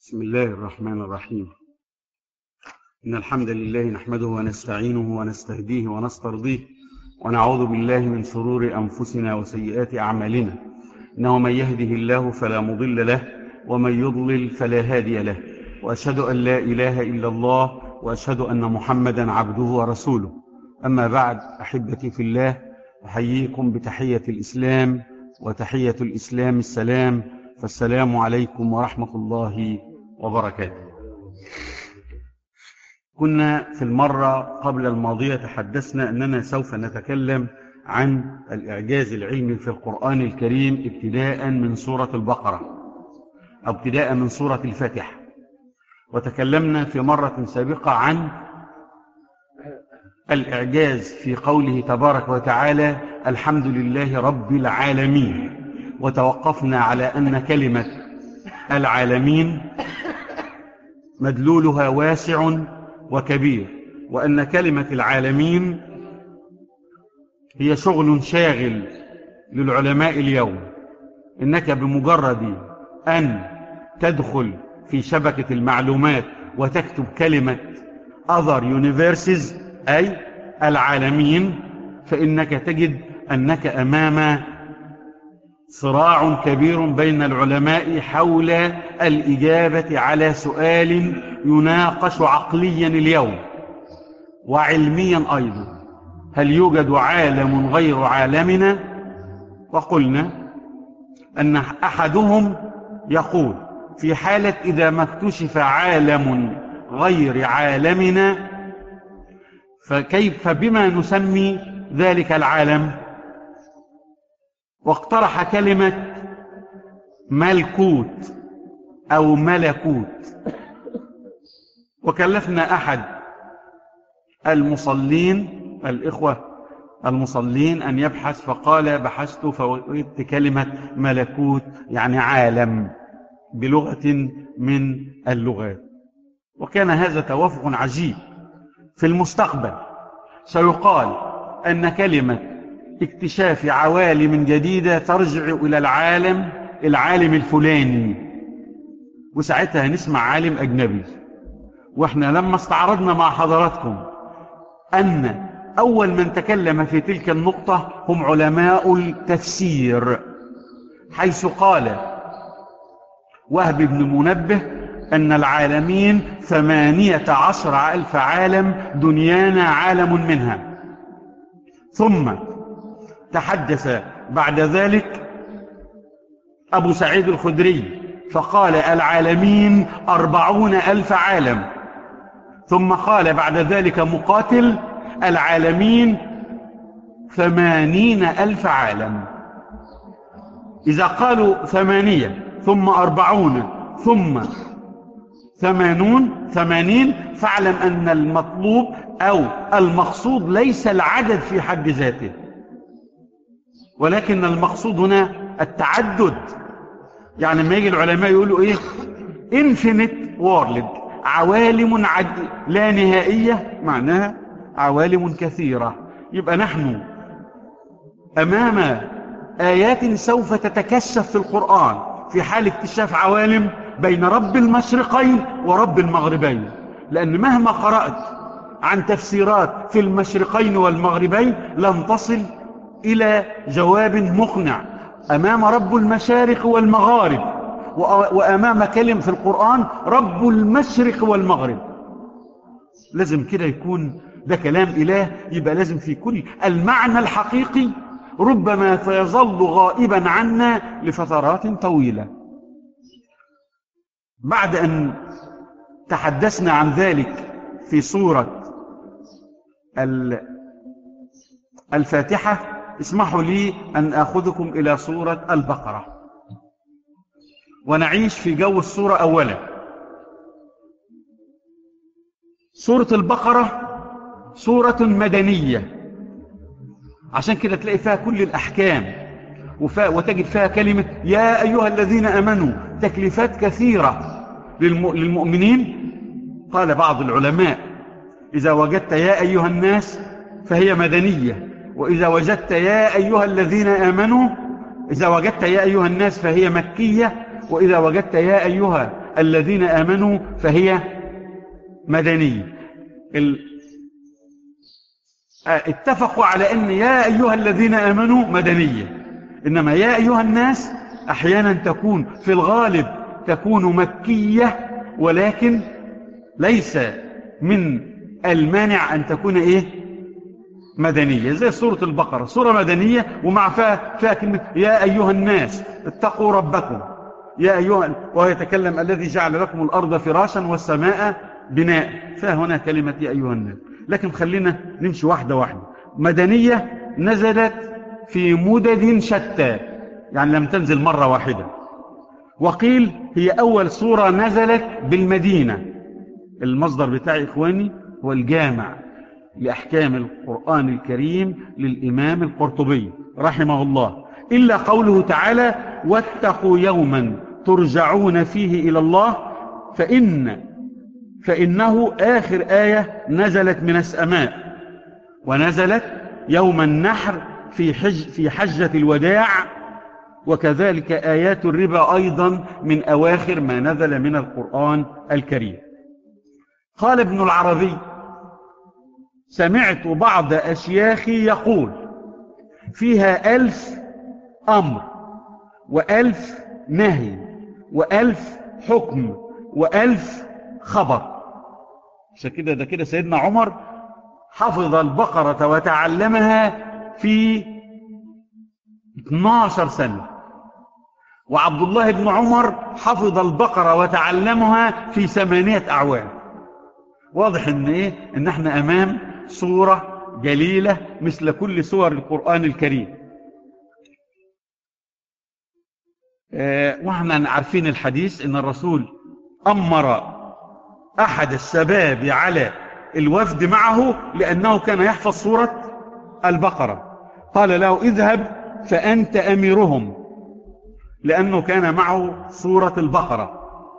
بسم الله الرحمن الرحيم إن الحمد لله نحمده ونستعينه ونستهديه ونسترضيه ونعوذ بالله من شرور أنفسنا وسيئات أعمالنا إنه من يهده الله فلا مضل له ومن يضلل فلا هادي له وأشهد أن لا إله إلا الله وأشهد أن محمدا عبده ورسوله أما بعد أحبتي في الله أحييكم بتحية الإسلام وتحية الإسلام السلام فالسلام عليكم ورحمة الله وبركاته كنا في المرة قبل الماضية تحدثنا أننا سوف نتكلم عن الإعجاز العلمي في القرآن الكريم ابتداء من سورة البقرة أو ابتداء من سورة الفاتحة وتكلمنا في مرة سابقة عن الإعجاز في قوله تبارك وتعالى الحمد لله رب العالمين وتوقفنا على أن كلمة العالمين مدلولها واسع وكبير وأن كلمة العالمين هي شغل شاغل للعلماء اليوم إنك بمجرد أن تدخل في شبكة المعلومات وتكتب كلمة other universes أي العالمين فإنك تجد أنك أمام صراع كبير بين العلماء حول الإجابة على سؤال يناقش عقليا اليوم وعلميا أيضا هل يوجد عالم غير عالمنا وقلنا أن أحدهم يقول في حالة إذا ما اكتشف عالم غير عالمنا فكيف بما نسمي ذلك العالم واقترح كلمة ملكوت أو ملكوت وكلفنا أحد المصلين الإخوة المصلين أن يبحث فقال بحثت فوجدت كلمة ملكوت يعني عالم بلغة من اللغات وكان هذا توافق عجيب في المستقبل سيقال أن كلمة اكتشاف عوالم جديدة ترجع إلى العالم العالم الفلاني وساعتها نسمع عالم أجنبي وإحنا لما استعرضنا مع حضراتكم أن أول من تكلم في تلك النقطة هم علماء التفسير حيث قال وهب بن منبه أن العالمين ثمانية عشر ألف عالم دنيانا عالم منها ثم تحدث بعد ذلك أبو سعيد الخدري فقال العالمين أربعون ألف عالم ثم قال بعد ذلك مقاتل العالمين ثمانين ألف عالم إذا قالوا ثمانية ثم أربعون ثم ثمانون ثمانين فاعلم أن المطلوب أو المقصود ليس العدد في حد ذاته ولكن المقصود هنا التعدد يعني ما يجي العلماء يقولوا ايه infinite world عوالم عد... لا نهائية معناها عوالم كثيرة يبقى نحن أمام آيات سوف تتكشف في القرآن في حال اكتشاف عوالم بين رب المشرقين ورب المغربين لأن مهما قرأت عن تفسيرات في المشرقين والمغربين لن تصل إلى جواب مقنع أمام رب المشارق والمغارب وأمام كلمة في القرآن رب المشرق والمغرب لازم كده يكون ده كلام إله يبقى لازم في كل المعنى الحقيقي ربما سيظل غائبا عنا لفترات طويلة بعد أن تحدثنا عن ذلك في سورة الفاتحة اسمحوا لي أن أخذكم إلى سورة البقرة ونعيش في جو السورة أولا سورة البقرة سورة مدنية عشان كده تلاقي فيها كل الأحكام وتجد فيها كلمة يا أيها الذين أمنوا تكليفات كثيرة للمؤمنين قال بعض العلماء إذا وجدت يا أيها الناس فهي مدنية وإذا وجدت يا أيها الذين آمنوا إذا وجدت يا أيها الناس فهي مكية وإذا وجدت يا أيها الذين آمنوا فهي مدنية ال... اتفقوا على أن يا أيها الذين آمنوا مدنية إنما يا أيها الناس أحيانا تكون في الغالب تكون مكية ولكن ليس من المانع أن تكون إيه مدنية زي سورة البقرة سورة مدنية ومع فيها, فيها كلمة يا أيها الناس اتقوا ربكم يا أيها وهو يتكلم الذي جعل لكم الأرض فراشا والسماء بناء فهنا كلمة يا أيها الناس لكن خلينا نمشي واحدة واحدة مدنية نزلت في مدد شتى يعني لم تنزل مرة واحدة وقيل هي أول سورة نزلت بالمدينة المصدر بتاعي إخواني هو الجامع لأحكام القرآن الكريم للإمام القرطبي رحمه الله إلا قوله تعالى واتقوا يوما ترجعون فيه إلى الله فإن فإنه آخر آية نزلت من السماء ونزلت يوم النحر في, حج في حجة الوداع وكذلك آيات الربا أيضا من أواخر ما نزل من القرآن الكريم قال ابن العربي سمعت بعض أشياخي يقول فيها ألف أمر وألف نهي وألف حكم وألف خبر عشان كده ده كده سيدنا عمر حفظ البقرة وتعلمها في 12 سنة وعبد الله بن عمر حفظ البقرة وتعلمها في ثمانية أعوام واضح ان ايه ان احنا امام سورة جليلة مثل كل سور القرآن الكريم اه واحنا عارفين الحديث ان الرسول امر احد الشباب على الوفد معه لانه كان يحفظ سورة البقرة قال له اذهب فانت اميرهم لانه كان معه سورة البقرة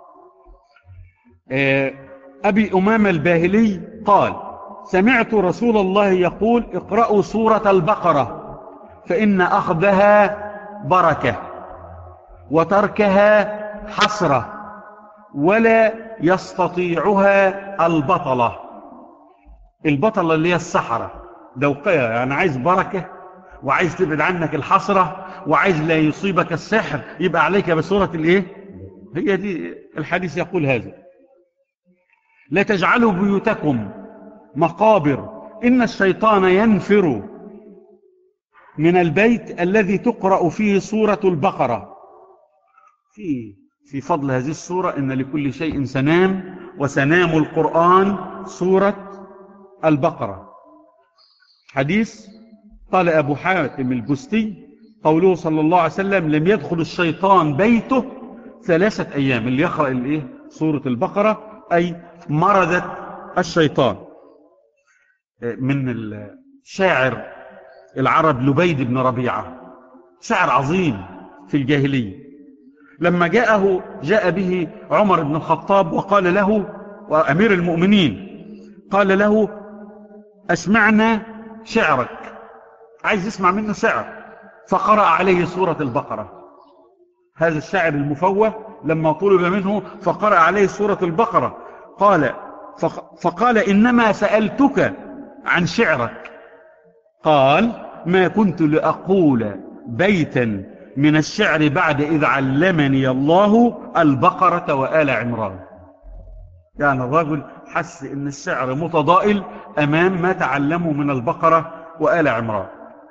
اه أبي أمام الباهلي قال سمعت رسول الله يقول اقرأوا سورة البقرة فإن أخذها بركة وتركها حسرة ولا يستطيعها البطلة البطلة اللي هي السحرة دوقية يعني عايز بركة وعايز تبعد عنك الحسرة وعايز لا يصيبك السحر يبقى عليك بسورة الايه هي دي الحديث يقول هذا لا تجعلوا بيوتكم مقابر إن الشيطان ينفر من البيت الذي تقرأ فيه سورة البقرة في في فضل هذه السورة إن لكل شيء سنام وسنام القرآن سورة البقرة حديث قال أبو حاتم البستي قوله صلى الله عليه وسلم لم يدخل الشيطان بيته ثلاثة أيام اللي يقرأ الإيه؟ سورة البقرة أي مرضت الشيطان من الشاعر العرب لبيد بن ربيعة شاعر عظيم في الجاهلية لما جاءه جاء به عمر بن الخطاب وقال له وأمير المؤمنين قال له أسمعنا شعرك عايز يسمع منه شعر فقرأ عليه سورة البقرة هذا الشاعر المفوه لما طلب منه فقرأ عليه سورة البقرة قال فقال إنما سألتك عن شعرك قال ما كنت لأقول بيتا من الشعر بعد إذ علمني الله البقرة وآل عمران يعني الرجل حس إن الشعر متضائل أمام ما تعلمه من البقرة وآل عمران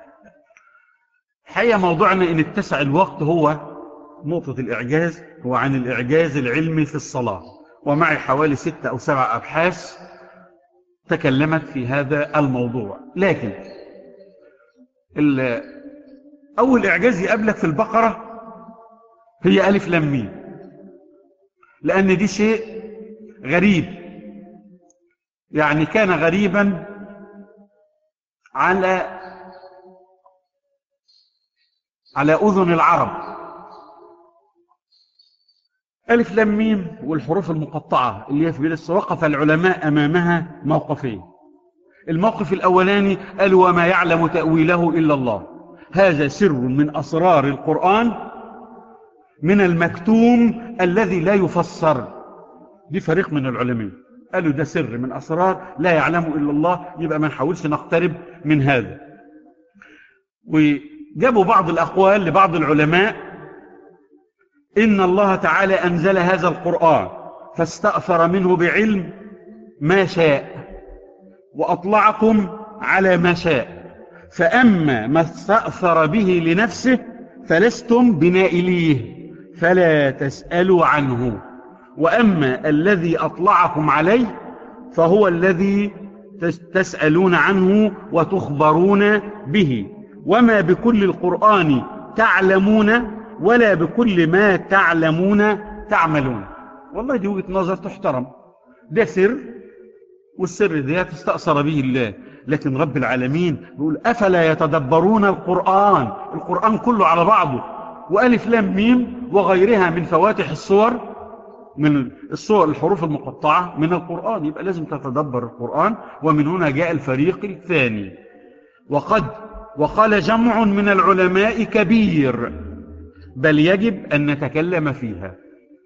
حقيقة موضوعنا إن اتسع الوقت هو نقطة الإعجاز هو عن الإعجاز العلمي في الصلاة ومعي حوالي ستة أو سبع أبحاث تكلمت في هذا الموضوع لكن أول إعجاز يقابلك في البقرة هي ألف لمين لأن دي شيء غريب يعني كان غريبا على على أذن العرب ألف لم ميم والحروف المقطعة اللي هي في بلس وقف العلماء أمامها موقفين الموقف الأولاني قالوا وما يعلم تأويله إلا الله هذا سر من أسرار القرآن من المكتوم الذي لا يفسر دي فريق من العلماء قالوا ده سر من أسرار لا يعلمه إلا الله يبقى ما نحاولش نقترب من هذا وجابوا بعض الأقوال لبعض العلماء إن الله تعالى أنزل هذا القرآن فاستأثر منه بعلم ما شاء وأطلعكم على ما شاء فأما ما استأثر به لنفسه فلستم بنائليه فلا تسألوا عنه وأما الذي أطلعكم عليه فهو الذي تسألون عنه وتخبرون به وما بكل القرآن تعلمون ولا بكل ما تعلمون تعملون والله دي وجهة نظر تحترم ده سر والسر ده تستأثر به الله لكن رب العالمين بيقول أفلا يتدبرون القرآن القرآن كله على بعضه وألف لام ميم وغيرها من فواتح الصور من الصور الحروف المقطعة من القرآن يبقى لازم تتدبر القرآن ومن هنا جاء الفريق الثاني وقد وقال جمع من العلماء كبير بل يجب أن نتكلم فيها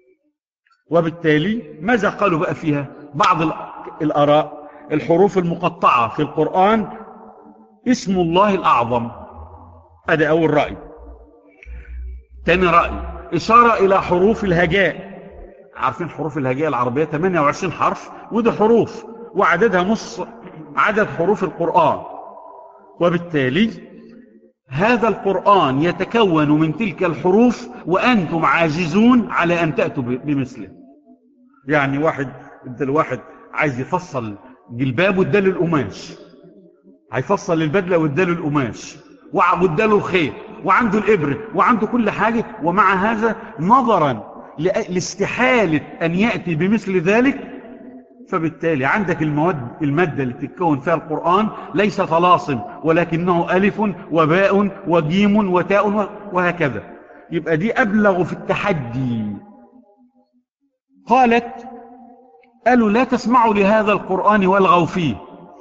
وبالتالي ماذا قالوا بقى فيها بعض الأراء الحروف المقطعة في القرآن اسم الله الأعظم هذا أول رأي تاني رأي إشارة إلى حروف الهجاء عارفين حروف الهجاء العربية 28 حرف ودي حروف وعددها نص عدد حروف القرآن وبالتالي هذا القرآن يتكون من تلك الحروف وأنتم عاجزون على أن تأتوا بمثله يعني واحد ادى واحد عايز يفصل جلباب واداله القماش هيفصل البدلة واداله القماش واداله الخيط وعنده الإبر وعنده كل حاجة ومع هذا نظرا لاستحالة أن يأتي بمثل ذلك فبالتالي عندك المواد المادة اللي تتكون فيها القرآن ليس طلاسم ولكنه ألف وباء وجيم وتاء وهكذا يبقى دي أبلغ في التحدي قالت قالوا لا تسمعوا لهذا القرآن والغوا فيه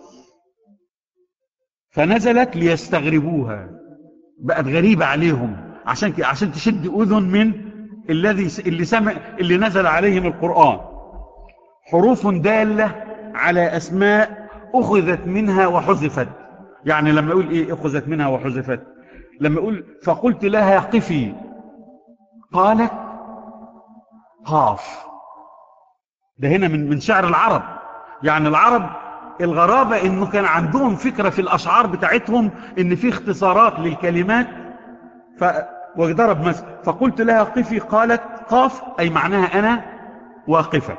فنزلت ليستغربوها بقت غريبة عليهم عشان عشان تشد أذن من الذي اللي سمع اللي نزل عليهم القرآن حروف دالة على أسماء أخذت منها وحذفت يعني لما يقول إيه أخذت منها وحذفت لما يقول فقلت لها قفي قالت قاف ده هنا من من شعر العرب يعني العرب الغرابة انه كان عندهم فكرة في الاشعار بتاعتهم ان في اختصارات للكلمات ف وضرب مثل فقلت لها قفي قالت قاف اي معناها انا واقفة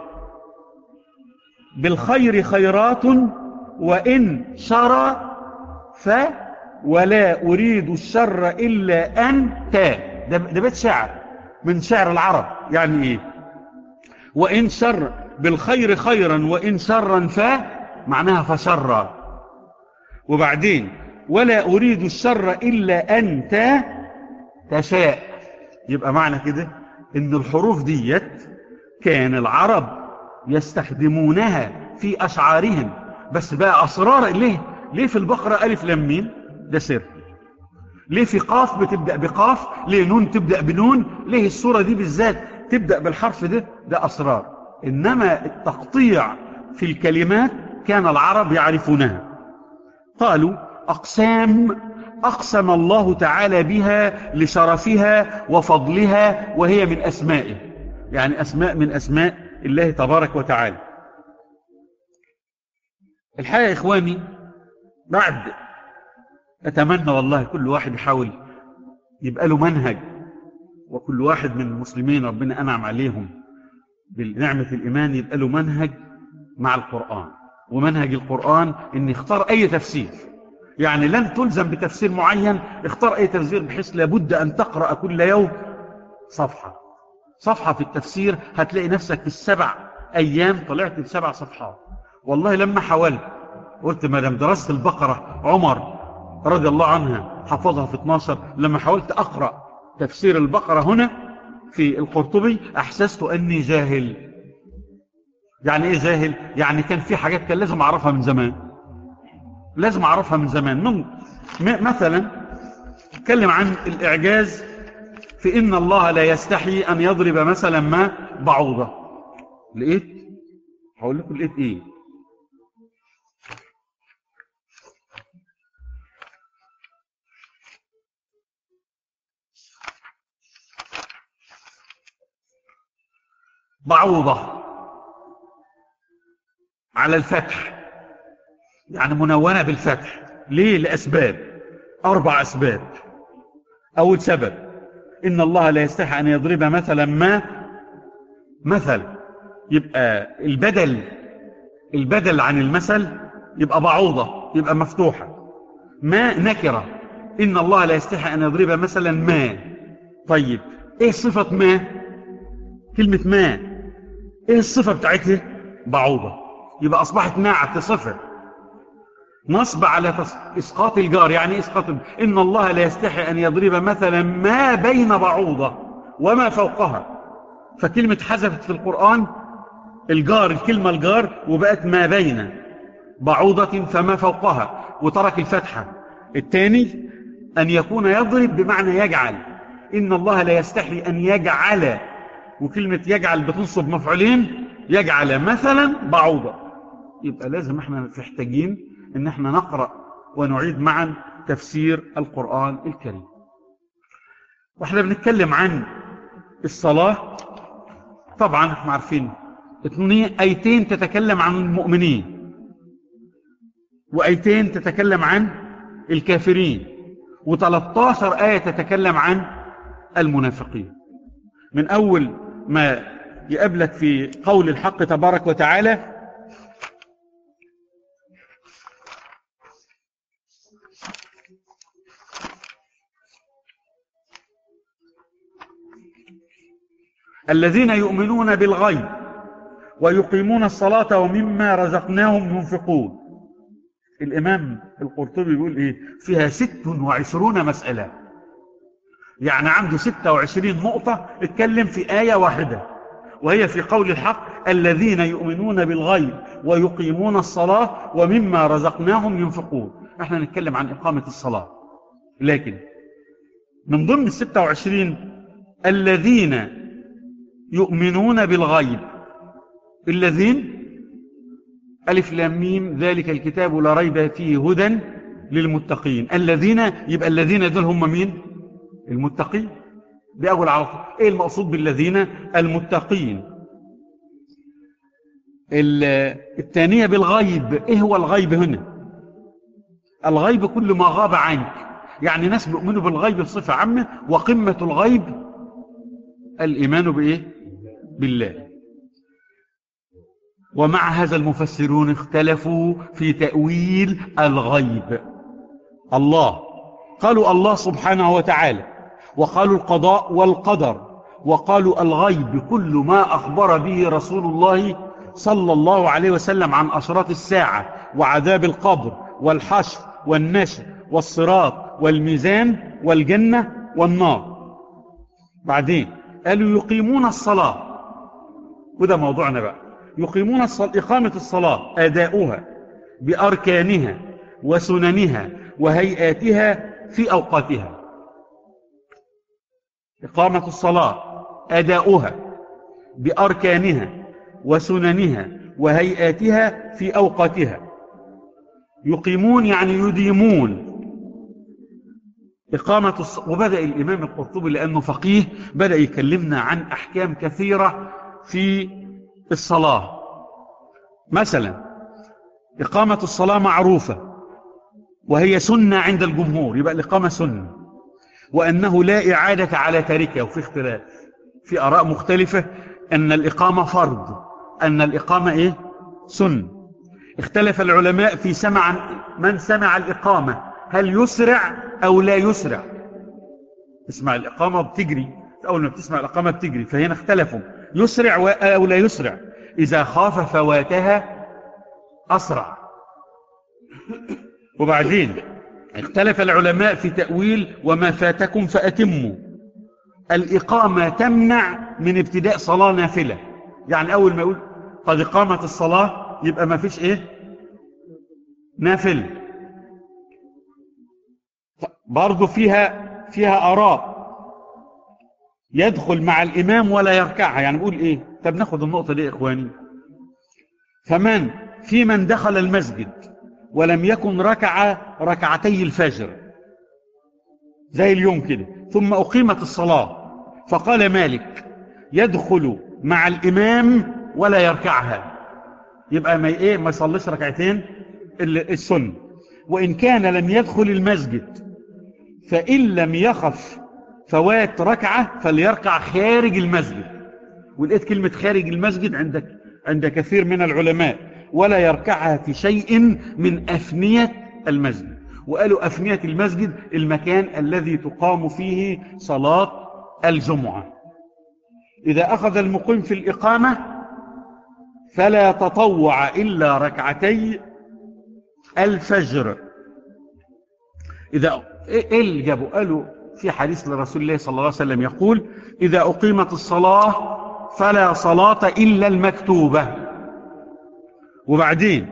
بالخير خيرات وان شر ف ولا اريد الشر الا انت ده, ده بيت شعر من شعر العرب يعني ايه وان شر بالخير خيرا وإن شرا فا معناها فشرا وبعدين ولا أريد الشر إلا أنت تشاء يبقى معنى كده إن الحروف ديت كان العرب يستخدمونها في أشعارهم بس بقى أسرار ليه ليه في البقرة ألف لمين ده سر ليه في قاف بتبدأ بقاف ليه نون تبدأ بنون ليه الصورة دي بالذات تبدأ بالحرف ده ده أسرار إنما التقطيع في الكلمات كان العرب يعرفونها قالوا أقسام أقسم الله تعالى بها لشرفها وفضلها وهي من أسمائه يعني أسماء من أسماء الله تبارك وتعالى الحقيقة يا إخواني بعد أتمنى والله كل واحد يحاول يبقى له منهج وكل واحد من المسلمين ربنا أنعم عليهم بنعمة الإيمان يبقى له منهج مع القرآن ومنهج القرآن أن يختار أي تفسير يعني لن تلزم بتفسير معين اختار أي تفسير بحيث لابد أن تقرأ كل يوم صفحة صفحة في التفسير هتلاقي نفسك في السبع أيام طلعت بسبع صفحات والله لما حاولت قلت ما دام درست البقرة عمر رضي الله عنها حفظها في 12 لما حاولت أقرأ تفسير البقرة هنا في القرطبي أحسست أني جاهل يعني إيه جاهل؟ يعني كان في حاجات كان لازم أعرفها من زمان لازم أعرفها من زمان من مثلا تكلم عن الإعجاز في إن الله لا يستحي أن يضرب مثلا ما بعوضة لقيت هقول لكم لقيت ايه بعوضة على الفتح يعني منونة بالفتح ليه لأسباب أربع أسباب أول سبب إن الله لا يستحي أن يضرب مثلا ما مثل يبقى البدل البدل عن المثل يبقى بعوضة يبقى مفتوحة ما نكرة إن الله لا يستحي أن يضرب مثلا ما طيب إيه صفة ما كلمة ما إيه الصفة بتاعتها بعوضة يبقى أصبحت ناعت صفة نصب على إسقاط الجار يعني إسقاط إن الله لا يستحي أن يضرب مثلا ما بين بعوضة وما فوقها فكلمة حذفت في القرآن الجار الكلمة الجار وبقت ما بين بعوضة فما فوقها وترك الفتحة الثاني أن يكون يضرب بمعنى يجعل إن الله لا يستحي أن يجعل وكلمة يجعل بتنصب مفعولين يجعل مثلا بعوضة يبقى لازم احنا محتاجين ان احنا نقرأ ونعيد معا تفسير القرآن الكريم واحنا بنتكلم عن الصلاة طبعا احنا عارفين ايتين تتكلم عن المؤمنين وايتين تتكلم عن الكافرين و13 آية تتكلم عن المنافقين من أول ما يقابلك في قول الحق تبارك وتعالى الذين يؤمنون بالغيب ويقيمون الصلاة ومما رزقناهم ينفقون الإمام القرطبي يقول إيه فيها ست وعشرون مسألة يعني عنده ستة وعشرين نقطة اتكلم في آية واحدة وهي في قول الحق الذين يؤمنون بالغيب ويقيمون الصلاة ومما رزقناهم ينفقون احنا نتكلم عن إقامة الصلاة لكن من ضمن الستة وعشرين الذين يؤمنون بالغيب الذين ألف لاميم ذلك الكتاب لا ريب فيه هدى للمتقين الذين يبقى الذين دول هم مين المتقين دي أول عرض إيه المقصود بالذين المتقين الثانية بالغيب إيه هو الغيب هنا الغيب كل ما غاب عنك يعني ناس بيؤمنوا بالغيب بصفة عامة وقمة الغيب الإيمان بإيه بالله ومع هذا المفسرون اختلفوا في تأويل الغيب الله قالوا الله سبحانه وتعالى وقالوا القضاء والقدر وقالوا الغيب كل ما أخبر به رسول الله صلى الله عليه وسلم عن أشراط الساعة وعذاب القبر والحشر والنشر والصراط والميزان والجنة والنار بعدين قالوا يقيمون الصلاة وده موضوعنا بقى يقيمون الصلاة إقامة الصلاة أداؤها بأركانها وسننها وهيئاتها في أوقاتها إقامة الصلاة أداؤها بأركانها وسننها وهيئاتها في أوقاتها يقيمون يعني يديمون إقامة الص... وبدأ الإمام القرطبي لأنه فقيه بدأ يكلمنا عن أحكام كثيرة في الصلاة مثلا إقامة الصلاة معروفة وهي سنة عند الجمهور يبقى الإقامة سنة وأنه لا إعادة على تاركها وفي اختلاف في أراء مختلفة أن الإقامة فرض أن الإقامة إيه؟ سنة اختلف العلماء في سمع من سمع الإقامة هل يسرع أو لا يسرع اسمع الإقامة بتجري أول ما بتسمع الإقامة بتجري فهنا اختلفوا يسرع أو لا يسرع إذا خاف فواتها أسرع وبعدين اختلف العلماء في تأويل وما فاتكم فأتموا الإقامة تمنع من ابتداء صلاة نافلة يعني أول ما يقول قد إقامة الصلاة يبقى ما فيش إيه نافل برضو فيها فيها آراء يدخل مع الإمام ولا يركعها يعني بقول إيه طب ناخد النقطة دي يا إخواني فمن في من دخل المسجد ولم يكن ركع ركعتي الفجر زي اليوم كده ثم أقيمت الصلاة فقال مالك يدخل مع الإمام ولا يركعها يبقى ما ايه ما يصليش ركعتين السنة وإن كان لم يدخل المسجد فإن لم يخف فوات ركعة فليركع خارج المسجد ولقيت كلمة خارج المسجد عندك عند كثير من العلماء ولا يركعها في شيء من أفنية المسجد وقالوا أفنية المسجد المكان الذي تقام فيه صلاة الجمعة إذا أخذ المقيم في الإقامة فلا تطوع إلا ركعتي الفجر إذا إيه اللي جابوا قالوا في حديث لرسول الله صلى الله عليه وسلم يقول إذا أقيمت الصلاة فلا صلاة إلا المكتوبة وبعدين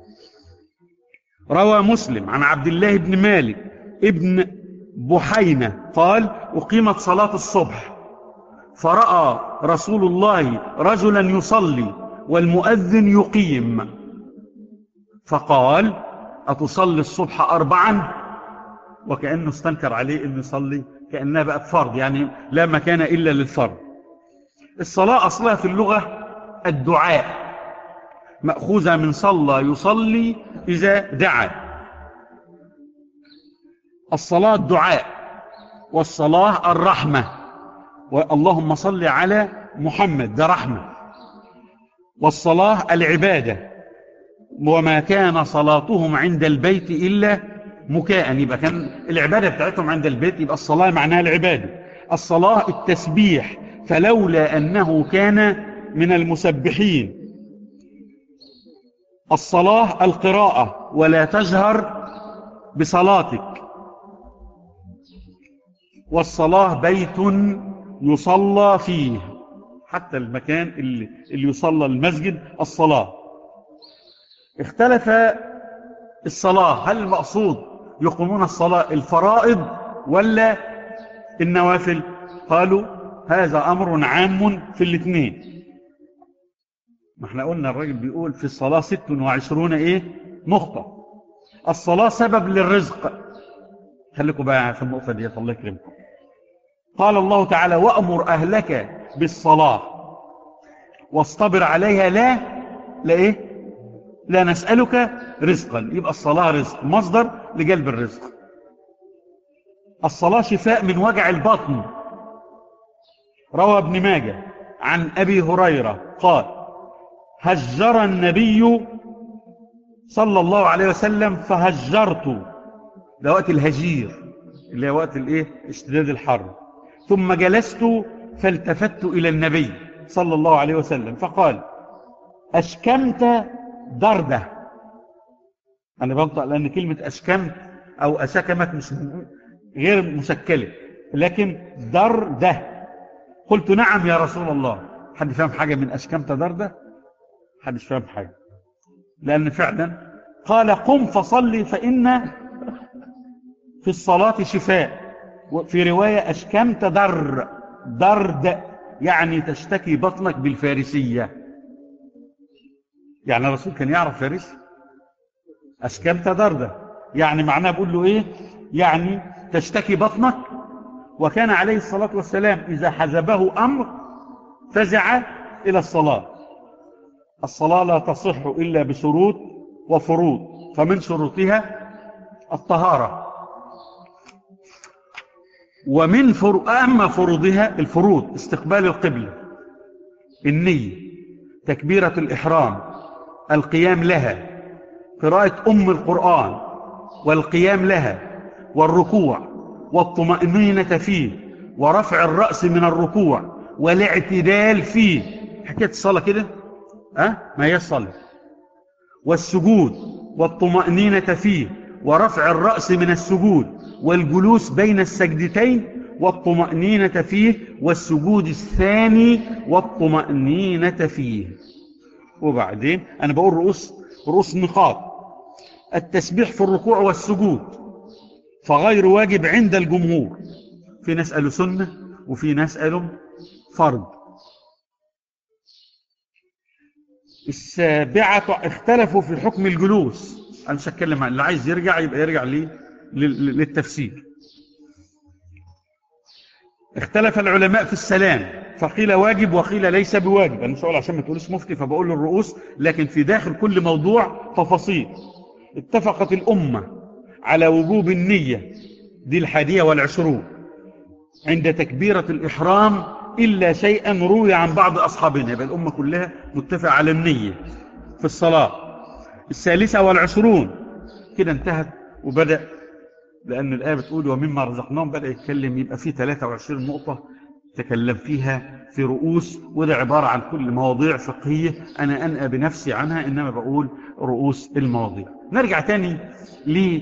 روى مسلم عن عبد الله بن مالك ابن بحينة قال أقيمت صلاة الصبح فرأى رسول الله رجلا يصلي والمؤذن يقيم فقال أتصلي الصبح أربعا وكأنه استنكر عليه أنه يصلي كأنها بقت فرض يعني لا مكان إلا للفرض الصلاة أصلها في اللغة الدعاء مأخوذة من صلى يصلي إذا دعا الصلاة الدعاء والصلاة الرحمة اللهم صل على محمد ده رحمة والصلاة العبادة وما كان صلاتهم عند البيت إلا مكاء يبقى كان العبادة بتاعتهم عند البيت يبقى الصلاة معناها العبادة الصلاة التسبيح فلولا أنه كان من المسبحين الصلاة القراءة ولا تجهر بصلاتك والصلاة بيت يصلى فيه حتى المكان اللي, اللي يصلى المسجد الصلاة اختلف الصلاة هل المقصود يقومون الصلاة الفرائض ولا النوافل قالوا هذا أمر عام في الاثنين ما احنا قلنا الراجل بيقول في الصلاة ست وعشرون ايه نقطة الصلاة سبب للرزق خليكم بقى في النقطة دي الله يكرمكم قال الله تعالى وأمر أهلك بالصلاة واصطبر عليها لا لا ايه لا نسألك رزقا يبقى الصلاة رزق مصدر لجلب الرزق الصلاة شفاء من وجع البطن روى ابن ماجه عن أبي هريرة قال هجر النبي صلى الله عليه وسلم فهجرت ده وقت الهجير اللي هو وقت الايه اشتداد الحر ثم جلست فالتفت إلى النبي صلى الله عليه وسلم فقال أشكمت دردة أنا بنطق لأن كلمة أشكمت أو أشكمت مش غير مشكلة لكن دردة قلت نعم يا رسول الله حد فهم حاجة من أشكمت دردة حد فهم حاجة لأن فعلا قال قم فصلي فإن في الصلاة شفاء في رواية أشكمت در درد يعني تشتكي بطنك بالفارسية يعني الرسول كان يعرف فارسي أشكمت درد يعني معناه بقول له إيه يعني تشتكي بطنك وكان عليه الصلاة والسلام إذا حزبه أمر فزع إلى الصلاة الصلاة لا تصح إلا بشروط وفروض فمن شروطها الطهارة ومن فر... أما فروضها الفروض استقبال القبلة النية تكبيرة الإحرام القيام لها قراءة أم القرآن والقيام لها والركوع والطمأنينة فيه ورفع الرأس من الركوع والاعتدال فيه حكاية الصلاة كده أه؟ ما هي الصلاة والسجود والطمأنينة فيه ورفع الرأس من السجود والجلوس بين السجدتين والطمأنينة فيه والسجود الثاني والطمأنينة فيه وبعدين أنا بقول رؤوس, رؤوس نقاط التسبيح في الركوع والسجود فغير واجب عند الجمهور في ناس قالوا سنة وفي ناس قالوا فرض السابعة اختلفوا في حكم الجلوس أنا مش هتكلم عن اللي عايز يرجع يبقى يرجع ليه لل- للتفسير اختلف العلماء في السلام فقيل واجب وقيل ليس بواجب انا مش هقول عشان ما تقولش مفتي فبقول الرؤوس لكن في داخل كل موضوع تفاصيل اتفقت الأمة على وجوب النية دي الحادية والعشرون عند تكبيرة الإحرام إلا شيئا روي عن بعض أصحابنا يبقى الأمة كلها متفق على النية في الصلاة الثالثة والعشرون كده انتهت وبدأ لأن الآية بتقول ومما رزقناهم بدأ يتكلم يبقى فيه 23 نقطة تكلم فيها في رؤوس وده عبارة عن كل مواضيع فقهية أنا أنأى بنفسي عنها إنما بقول رؤوس المواضيع نرجع تاني ل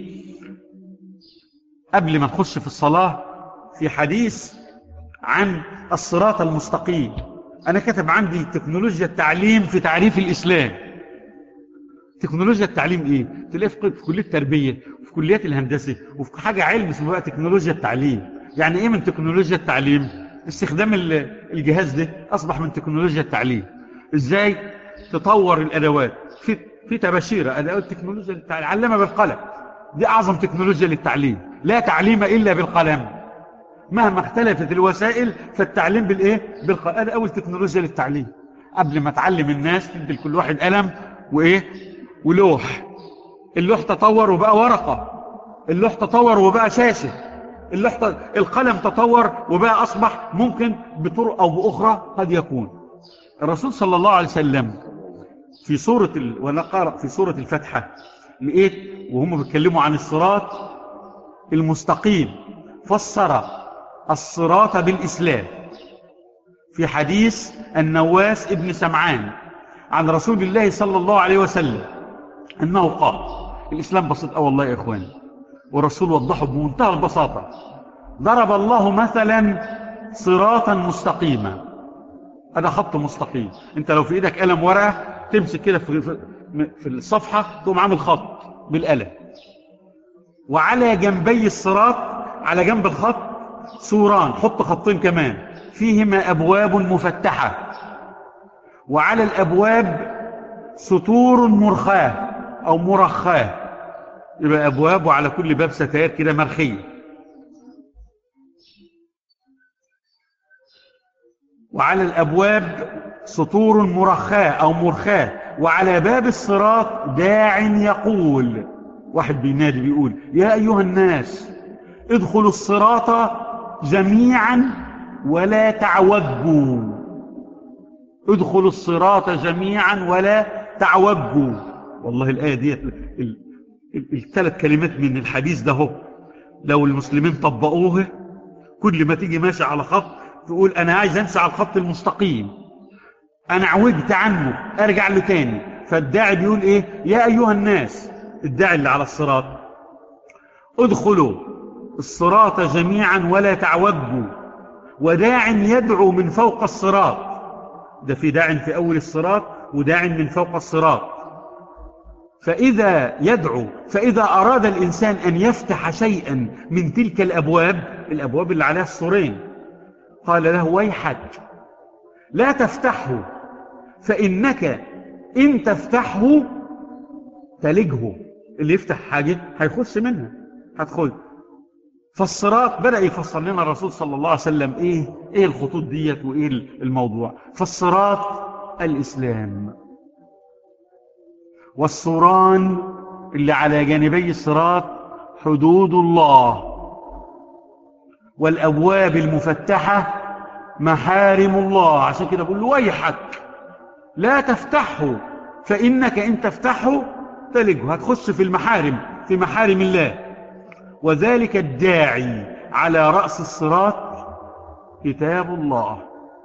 قبل ما نخش في الصلاة في حديث عن الصراط المستقيم أنا كتب عندي تكنولوجيا التعليم في تعريف الإسلام تكنولوجيا التعليم ايه تلاقي في في كليه التربيه وفي كليات الهندسه وفي حاجه علم اسمه بقى تكنولوجيا التعليم يعني ايه من تكنولوجيا التعليم استخدام ال- الجهاز ده اصبح من تكنولوجيا التعليم ازاي تطور الادوات في في تباشيره ادوات تكنولوجيا للتعليم علمها بالقلم دي اعظم تكنولوجيا للتعليم لا تعليم الا بالقلم مهما اختلفت الوسائل فالتعليم بالايه بالقلم هذا اول تكنولوجيا للتعليم قبل ما تعلم الناس تدي لكل واحد قلم وايه ولوح اللوح تطور وبقى ورقة اللوح تطور وبقى شاشة اللوح ت... القلم تطور وبقى أصبح ممكن بطرق أو بأخرى قد يكون الرسول صلى الله عليه وسلم في سورة ال... وأنا قارئ في سورة الفتحة لقيت وهم بيتكلموا عن الصراط المستقيم فسر الصراط بالإسلام في حديث النواس ابن سمعان عن رسول الله صلى الله عليه وسلم أنه قال الإسلام بسيط أو والله يا إخواني والرسول وضحه بمنتهى البساطة ضرب الله مثلا صراطا مستقيما هذا خط مستقيم انت لو في ايدك قلم ورقة تمسك كده في, في, في الصفحة تقوم عامل خط بالقلم وعلى جنبي الصراط على جنب الخط سوران حط خطين كمان فيهما أبواب مفتحة وعلى الأبواب سطور مرخاة أو مرخاة يبقى أبواب وعلى كل باب ستائر كده مرخية وعلى الأبواب سطور مرخاة أو مرخاة وعلى باب الصراط داع يقول واحد بينادي بيقول يا أيها الناس ادخلوا الصراط جميعا ولا تعوجوا ادخلوا الصراط جميعا ولا تعوجوا والله الآية دي الثلاث كلمات من الحديث ده هو لو المسلمين طبقوها كل ما تيجي ماشي على خط تقول أنا عايز أمشي على الخط المستقيم أنا عوجت عنه أرجع له تاني فالداعي بيقول إيه يا أيها الناس الداعي اللي على الصراط ادخلوا الصراط جميعا ولا تعوجوا وداع يدعو من فوق الصراط ده في داع في أول الصراط وداع من فوق الصراط فإذا يدعو فإذا أراد الإنسان أن يفتح شيئا من تلك الأبواب الأبواب اللي عليها السورين قال له ويحك لا تفتحه فإنك إن تفتحه تلجه اللي يفتح حاجة هيخش منها هتخش فالصراط بدأ يفسر لنا الرسول صلى الله عليه وسلم إيه, إيه الخطوط ديت وإيه الموضوع فالصراط الإسلام والصوران اللي على جانبي الصراط حدود الله والأبواب المفتحة محارم الله عشان كده بقول له ويحك لا تفتحه فإنك إن تفتحه تلجه هتخش في المحارم في محارم الله وذلك الداعي على رأس الصراط كتاب الله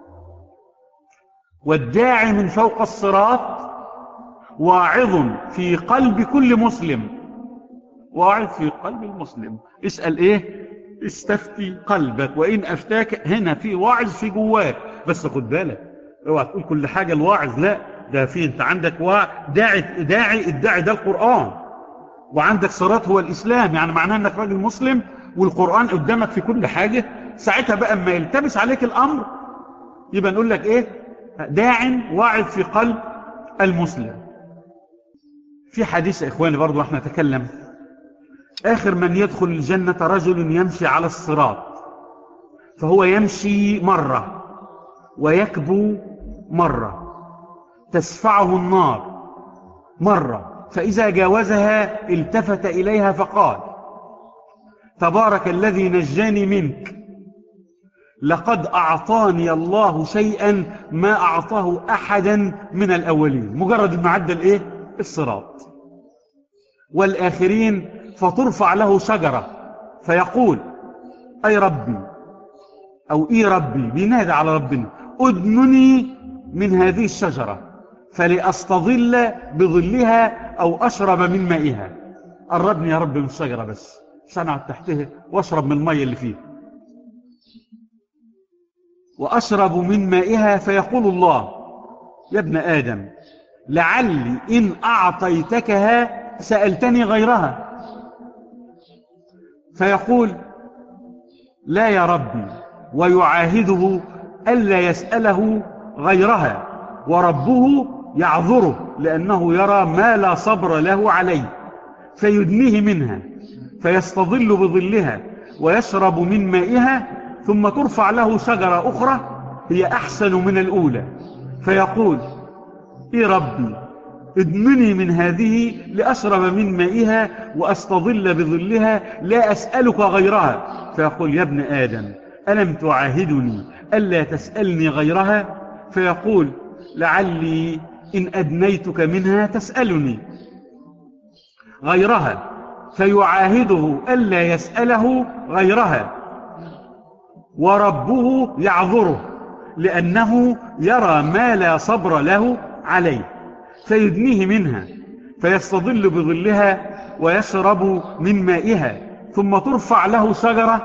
والداعي من فوق الصراط واعظ في قلب كل مسلم واعظ في قلب المسلم اسأل ايه استفتي قلبك وإن أفتاك هنا في واعظ في جواك بس خد بالك اوعى تقول كل حاجة الواعظ لا ده في انت عندك داعي داعي الداعي ده القرآن وعندك صراط هو الإسلام يعني معناه أنك راجل مسلم والقرآن قدامك في كل حاجة ساعتها بقى اما يلتبس عليك الأمر يبقى نقول لك إيه داع واعظ في قلب المسلم في حديث يا إخواني برضو احنا نتكلم آخر من يدخل الجنة رجل يمشي على الصراط فهو يمشي مرة ويكبو مرة تسفعه النار مرة فإذا جاوزها التفت إليها فقال تبارك الذي نجاني منك لقد أعطاني الله شيئا ما أعطاه أحدا من الأولين مجرد المعدل إيه؟ الصراط والآخرين فترفع له شجرة فيقول أي ربي أو إي ربي بينادى على ربنا أدنني من هذه الشجرة فلأستظل بظلها أو أشرب من مائها قربني يا رب من الشجرة بس عشان أقعد تحتها وأشرب من المية اللي فيها وأشرب من مائها فيقول الله يا ابن آدم لعلي إن أعطيتكها سألتني غيرها فيقول لا يا ربي ويعاهده ألا يسأله غيرها وربه يعذره لأنه يرى ما لا صبر له عليه فيدنيه منها فيستظل بظلها ويشرب من مائها ثم ترفع له شجرة أخرى هي أحسن من الأولى فيقول إيه ربي ادمني من هذه لأشرب من مائها وأستظل بظلها لا أسألك غيرها فيقول يا ابن آدم ألم تعاهدني ألا تسألني غيرها فيقول لعلي إن أدنيتك منها تسألني غيرها فيعاهده ألا يسأله غيرها وربه يعذره لأنه يرى ما لا صبر له عليه فيدنيه منها فيستظل بظلها ويشرب من مائها ثم ترفع له شجرة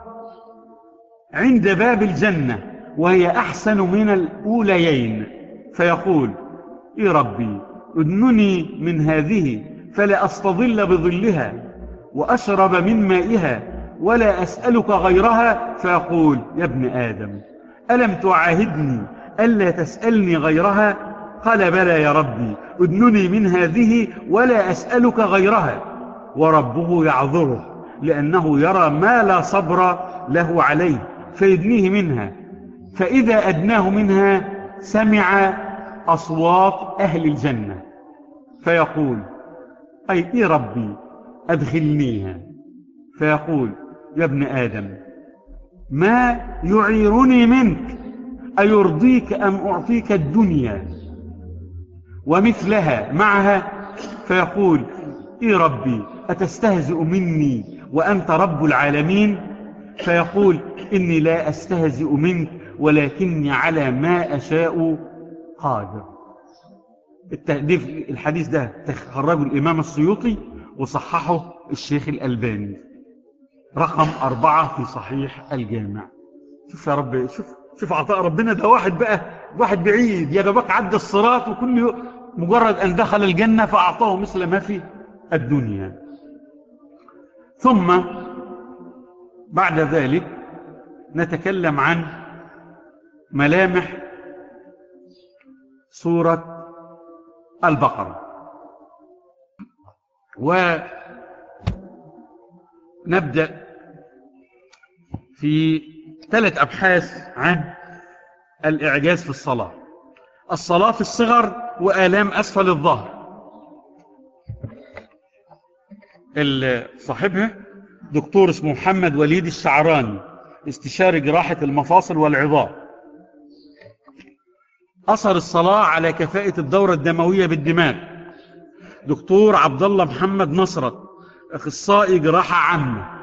عند باب الجنة وهي أحسن من الأوليين فيقول إي ربي ادنني من هذه فلا أستظل بظلها وأشرب من مائها ولا أسألك غيرها فيقول يا ابن آدم ألم تعاهدني ألا تسألني غيرها قال بلى يا ربي ادنني من هذه ولا أسألك غيرها وربه يعذره لأنه يرى ما لا صبر له عليه فيدنيه منها فإذا أدناه منها سمع أصوات أهل الجنة فيقول أي إي ربي أدخلنيها فيقول يا ابن آدم ما يعيرني منك أيرضيك أم أعطيك الدنيا ومثلها معها فيقول إي ربي أتستهزئ مني وأنت رب العالمين فيقول إني لا أستهزئ منك ولكني على ما أشاء قادر الحديث ده تخرجه الإمام السيوطي وصححه الشيخ الألباني رقم أربعة في صحيح الجامع شوف يا رب شوف شوف عطاء ربنا ده واحد بقى واحد بعيد يا دوبك عدى الصراط وكل يوم مجرد أن دخل الجنة فأعطاه مثل ما في الدنيا ثم بعد ذلك نتكلم عن ملامح سورة البقرة ونبدأ في ثلاث أبحاث عن الإعجاز في الصلاة الصلاة في الصغر وآلام أسفل الظهر صاحبها دكتور اسمه محمد وليد الشعراني استشاري جراحة المفاصل والعظام أثر الصلاة على كفاءة الدورة الدموية بالدماغ دكتور عبد الله محمد نصرت أخصائي جراحة عامة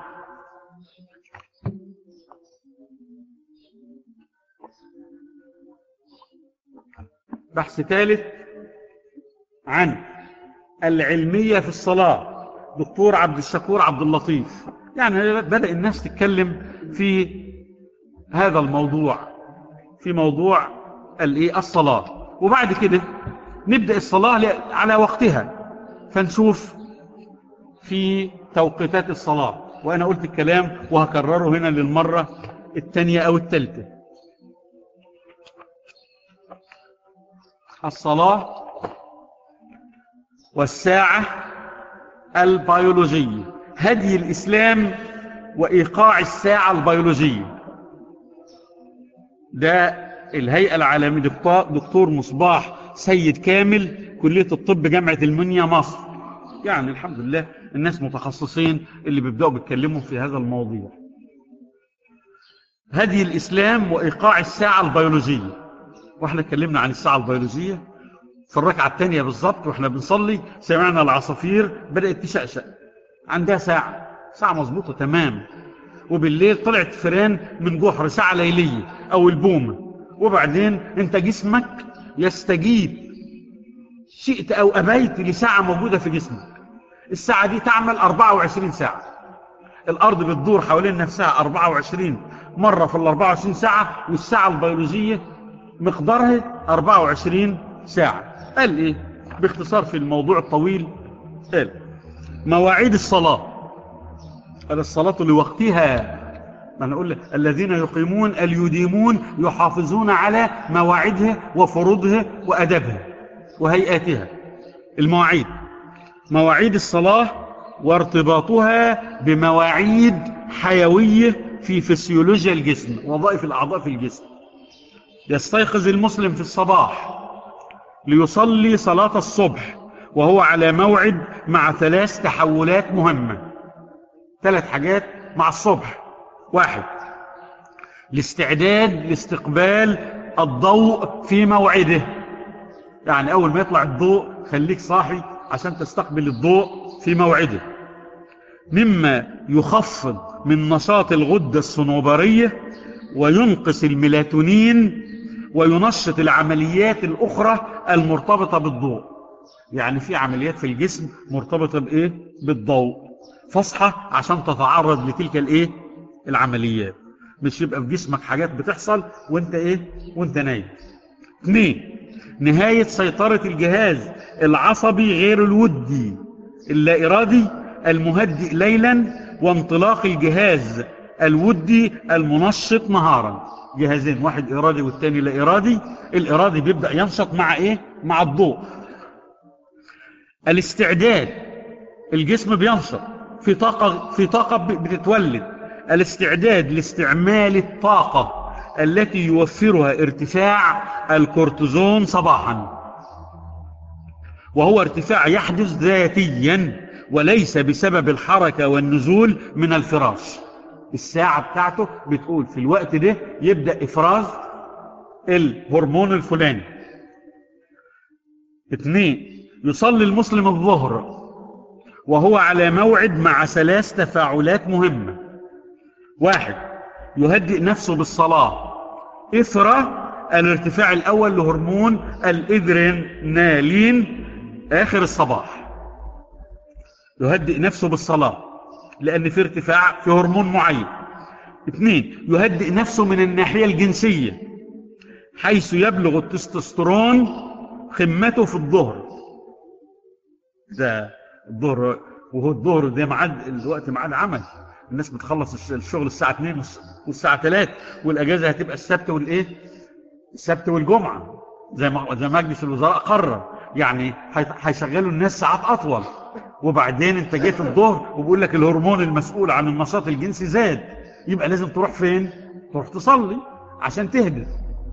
بحث ثالث عن العلمية في الصلاة دكتور عبد الشكور عبد اللطيف يعني بدأ الناس تتكلم في هذا الموضوع في موضوع الصلاة وبعد كده نبدأ الصلاة على وقتها فنشوف في توقيتات الصلاة وأنا قلت الكلام وهكرره هنا للمرة الثانية أو الثالثة الصلاة والساعة البيولوجية هدي الإسلام وإيقاع الساعة البيولوجية ده الهيئة العالمية دكتور, دكتور مصباح سيد كامل كلية الطب جامعة المنيا مصر يعني الحمد لله الناس متخصصين اللي بيبدأوا بيتكلموا في هذا الموضوع هدي الإسلام وإيقاع الساعة البيولوجية واحنا اتكلمنا عن الساعة البيولوجية في الركعة الثانية بالظبط واحنا بنصلي سمعنا العصافير بدأت تشقشق عندها ساعة ساعة مظبوطة تمام وبالليل طلعت فران من جحر ساعة ليلية أو البومة وبعدين انت جسمك يستجيب شئت أو أبيت لساعة موجودة في جسمك الساعة دي تعمل 24 ساعة الأرض بتدور حوالين نفسها 24 مرة في ال 24 ساعة والساعة البيولوجية مقدارها 24 ساعة قال إيه باختصار في الموضوع الطويل قال مواعيد الصلاة قال الصلاة لوقتها ما نقول الذين يقيمون اليديمون يحافظون على مواعيدها وفروضها وأدبها وهيئاتها المواعيد مواعيد الصلاة وارتباطها بمواعيد حيوية في فسيولوجيا الجسم وظائف الأعضاء في الجسم يستيقظ المسلم في الصباح ليصلي صلاة الصبح وهو على موعد مع ثلاث تحولات مهمة ثلاث حاجات مع الصبح واحد الاستعداد لاستقبال الضوء في موعده يعني أول ما يطلع الضوء خليك صاحي عشان تستقبل الضوء في موعده مما يخفض من نشاط الغدة الصنوبرية وينقص الميلاتونين وينشط العمليات الأخرى المرتبطة بالضوء يعني في عمليات في الجسم مرتبطة بإيه؟ بالضوء فاصحى عشان تتعرض لتلك الإيه؟ العمليات مش يبقى في جسمك حاجات بتحصل وانت إيه؟ وانت نايم اثنين نهاية سيطرة الجهاز العصبي غير الودي اللا إرادي المهدئ ليلا وانطلاق الجهاز الودي المنشط نهارا جهازين واحد إرادي والتاني لا إرادي الإرادي بيبدأ ينشط مع إيه؟ مع الضوء الاستعداد الجسم بينشط في طاقة, في طاقة بتتولد الاستعداد لاستعمال الطاقة التي يوفرها ارتفاع الكورتيزون صباحا وهو ارتفاع يحدث ذاتيا وليس بسبب الحركة والنزول من الفراش الساعة بتاعته بتقول في الوقت ده يبدأ إفراز الهرمون الفلاني اثنين يصلي المسلم الظهر وهو على موعد مع ثلاث تفاعلات مهمة واحد يهدئ نفسه بالصلاة إثر الارتفاع الأول لهرمون الإدرينالين آخر الصباح يهدئ نفسه بالصلاة لأن في ارتفاع في هرمون معين اثنين يهدئ نفسه من الناحية الجنسية حيث يبلغ التستوستيرون قمته في الظهر ده الظهر وهو الظهر ده معاد الوقت معاد عمل الناس بتخلص الشغل الساعة 2 والساعة 3 والأجازة هتبقى السبت والإيه السبت والجمعة زي ما زي مجلس الوزراء قرر يعني هيشغلوا الناس ساعات أطول وبعدين انت جيت الظهر وبيقول لك الهرمون المسؤول عن النشاط الجنسي زاد يبقى لازم تروح فين تروح تصلي عشان تهدى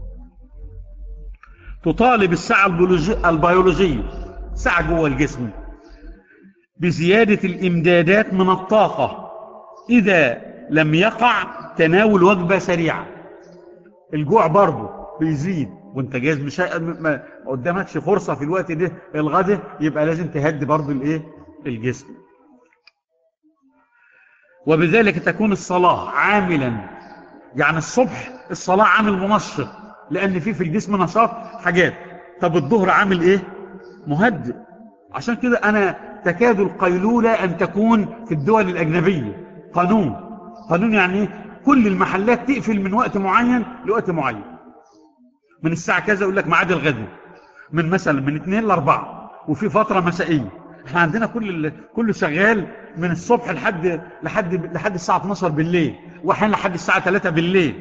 تطالب الساعة البيولوجية ساعة جوه الجسم بزيادة الإمدادات من الطاقة إذا لم يقع تناول وجبة سريعة الجوع برضه بيزيد وانت جايز مش ما قدامكش فرصة في الوقت ده الغد يبقى لازم تهدي برضه الايه الجسم وبذلك تكون الصلاة عاملا يعني الصبح الصلاة عامل منشط لأن في في الجسم نشاط حاجات طب الظهر عامل ايه مهدئ عشان كده أنا تكاد القيلولة أن تكون في الدول الأجنبية قانون قانون يعني ايه كل المحلات تقفل من وقت معين لوقت معين من الساعة كذا يقول لك ميعاد الغد من مثلا من 2 ل 4 وفي فترة مسائية احنا عندنا كل كله شغال من الصبح لحد لحد لحد الساعة 12 بالليل واحيانا لحد الساعة 3 بالليل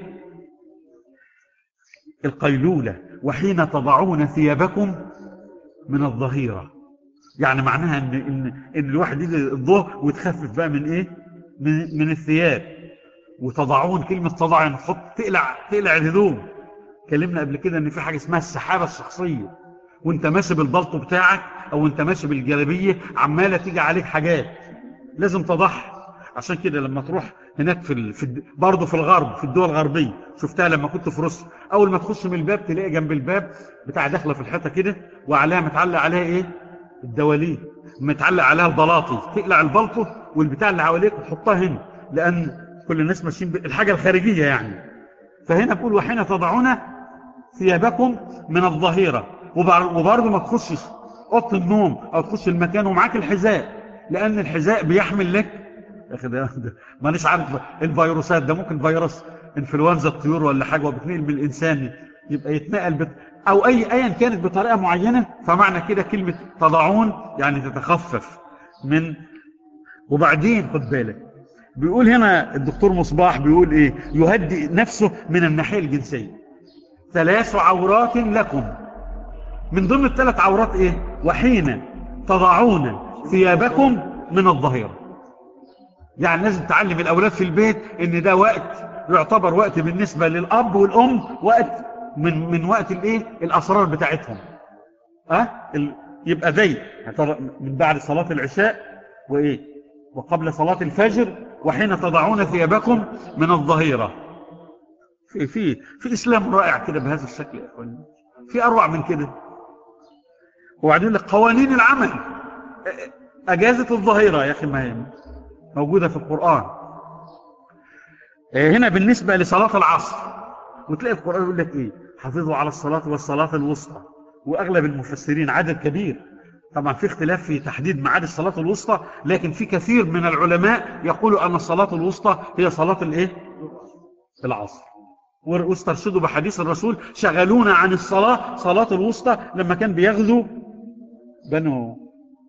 القيلولة وحين تضعون ثيابكم من الظهيرة يعني معناها ان ان ان الواحد يجي الظهر ويتخفف بقى من ايه من, من الثياب وتضعون كلمه تضع يعني تحط تقلع تقلع الهدوم اتكلمنا قبل كده ان في حاجه اسمها السحابه الشخصيه وانت ماشي بالبلطو بتاعك او انت ماشي بالجلابيه عماله تيجي عليك حاجات لازم تضحي عشان كده لما تروح هناك في, ال... في الد... برضه في الغرب في الدول الغربيه شفتها لما كنت في روسيا اول ما تخش من الباب تلاقي جنب الباب بتاع داخله في الحيطه كده وعليها متعلق عليها ايه الدواليب متعلق عليها البلاطي تقلع البلطو والبتاع اللي حواليك وتحطها هنا لان كل الناس ماشيين ب... الحاجه الخارجيه يعني فهنا بقول وحين تضعون ثيابكم من الظهيره وبرضه ما تخشش اوضه النوم او تخش المكان ومعاك الحذاء لان الحذاء بيحمل لك يا اخي ده مانيش عارف الفيروسات ده ممكن فيروس انفلونزا الطيور ولا حاجه وبتنقل من الانسان يبقى يتنقل بت... او اي ايا كانت بطريقه معينه فمعنى كده كلمه تضعون يعني تتخفف من وبعدين خد بالك بيقول هنا الدكتور مصباح بيقول ايه يهدئ نفسه من الناحيه الجنسيه ثلاث عورات لكم من ضمن الثلاث عورات ايه وحين تضعون ثيابكم من الظهيره يعني لازم تعلم الأولاد في البيت ان ده وقت يعتبر وقت بالنسبة للأب والأم وقت من من وقت الايه الأسرار بتاعتهم أه؟ ال... يبقى زي من بعد صلاة العشاء وإيه وقبل صلاة الفجر وحين تضعون ثيابكم من الظهيرة في في في إسلام رائع كده بهذا الشكل يا أخواني في أروع من كده وبعدين لك قوانين العمل أجازة الظهيرة يا أخي ما هي موجودة في القرآن هنا بالنسبة لصلاة العصر وتلاقي القرآن يقول لك ايه حافظوا على الصلاة والصلاة الوسطى واغلب المفسرين عدد كبير طبعا في اختلاف في تحديد ميعاد الصلاة الوسطى لكن في كثير من العلماء يقولوا ان الصلاة الوسطى هي صلاة الايه العصر واسترشدوا بحديث الرسول شغلونا عن الصلاة صلاة الوسطى لما كان بيغزو بنو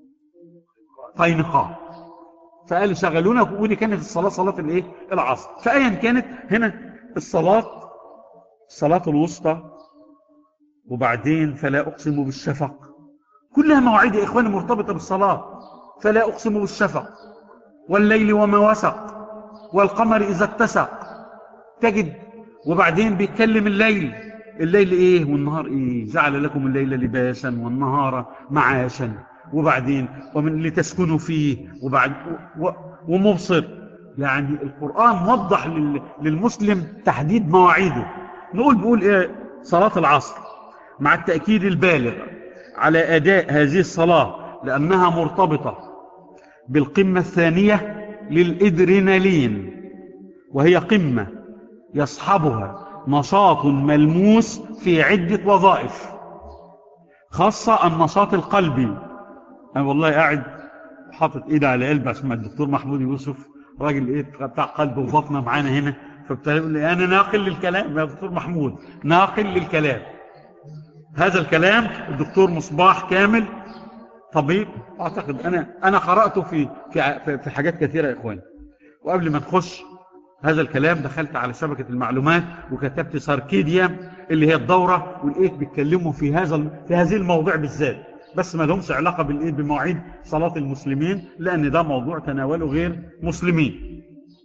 قينقاع فقالوا شغلونا ودي كانت الصلاة صلاة الايه العصر فأيا كانت هنا الصلاة الصلاة الوسطى وبعدين فلا أقسم بالشفق كلها مواعيد يا إخواني مرتبطة بالصلاة فلا أقسم بالشفق والليل وما وسق والقمر إذا اتسق تجد وبعدين بيتكلم الليل الليل إيه والنهار إيه جعل لكم الليل لباسا والنهار معاشا وبعدين ومن لتسكنوا فيه وبعد ومبصر يعني القرآن وضح للمسلم تحديد مواعيده نقول بيقول ايه صلاة العصر مع التأكيد البالغ على أداء هذه الصلاة لأنها مرتبطة بالقمة الثانية للإدرينالين وهي قمة يصحبها نشاط ملموس في عدة وظائف خاصة النشاط القلبي أنا والله قاعد حاطط إيدي على قلبي عشان الدكتور محمود يوسف راجل إيه بتاع قلب وبطنه معانا هنا فبتقول يقول لي أنا ناقل للكلام يا دكتور محمود ناقل للكلام هذا الكلام الدكتور مصباح كامل طبيب أعتقد أنا أنا قرأته في في في حاجات كثيرة يا إخواني وقبل ما نخش هذا الكلام دخلت على شبكة المعلومات وكتبت ساركيديا اللي هي الدورة ولقيت بيتكلموا في هذا في هذه الموضوع بالذات بس ما لهمش علاقة بالايه بمواعيد صلاة المسلمين لأن ده موضوع تناوله غير مسلمين